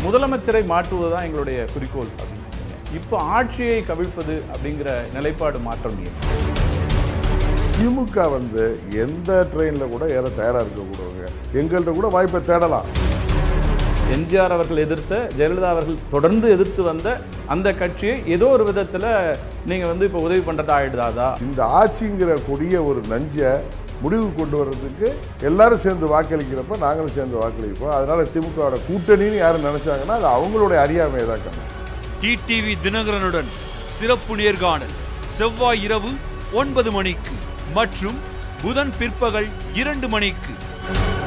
முதலமைச்சரை மாற்றுவதுதான் எங்களுடைய குறிக்கோள் அப்படின்னு சொன்னீங்க இப்போ ஆட்சியை கவிழ்ப்பது அப்படிங்கிற நிலைப்பாடு மாற்றம் ஏன் திமுக வந்து எந்த ட்ரெயினில் கூட ஏற தயாராக இருக்கக்கூடாதுங்க எங்கள்கிட்ட கூட வாய்ப்பை தேடலாம் எம்ஜிஆர் அவர்கள் எதிர்த்த ஜெயலலிதா அவர்கள் தொடர்ந்து எதிர்த்து வந்த அந்த கட்சியை ஏதோ ஒரு விதத்துல நீங்க வந்து இப்போ உதவி பண்றதா ஆயிடுதாதா இந்த ஆட்சிங்கிற கொடிய ஒரு நஞ்சை முடிவு கொண்டு வர்றதுக்கு எல்லாரும் சேர்ந்து வாக்களிக்கிறப்ப நாங்களும் சேர்ந்து வாக்களிப்போம் அதனால திமுகவோட கூட்டணின்னு யாரும் நினைச்சாங்கன்னா அது அவங்களுடைய அறியாமையை தான் காரணம் டிடிவி தினகரனுடன் சிறப்பு நேர்காணல் செவ்வாய் இரவு ஒன்பது மணிக்கு மற்றும் புதன் பிற்பகல் இரண்டு மணிக்கு